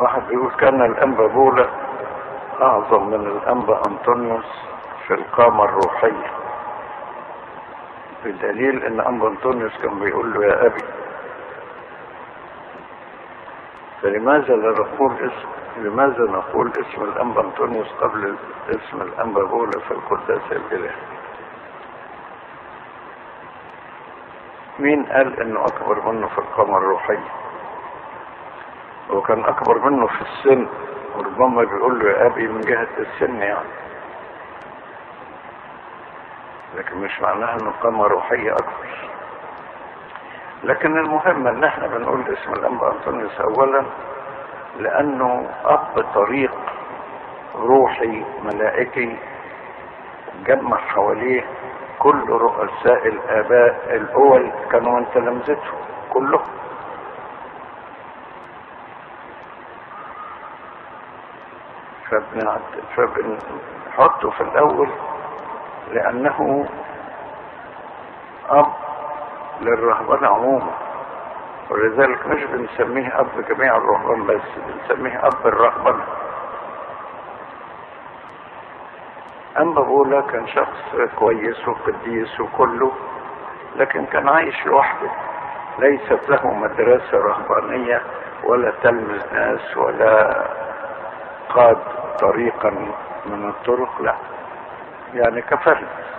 واحد بيقول كان الأنبا بولا أعظم من الأنبا أنطونيوس في القامة الروحية بدليل ان انبا انطونيوس كان بيقول له يا ابي فلماذا لا نقول اسم لماذا نقول اسم الانبا انطونيوس قبل اسم الانبا بولا في القداس الالهي مين قال انه اكبر منه في القامة الروحية هو كان اكبر منه في السن وربما بيقول له يا ابي من جهة السن يعني لكن مش معناها انه قامة روحية اكبر لكن المهم ان احنا بنقول اسم الانبا انطونيوس اولا لانه اب طريق روحي ملائكي جمع حواليه كل رؤساء الاباء الاول كانوا من تلامذته كلهم فبنحطه في الاول لانه اب للرهبان عموما ولذلك مش بنسميه اب جميع الرهبان بس بنسميه اب الرهبان اما بولا كان شخص كويس وقديس وكله لكن كان عايش لوحده ليست له مدرسة رهبانية ولا تلمذ ناس ولا قاد طريقا من الطرق لا يعني كفرد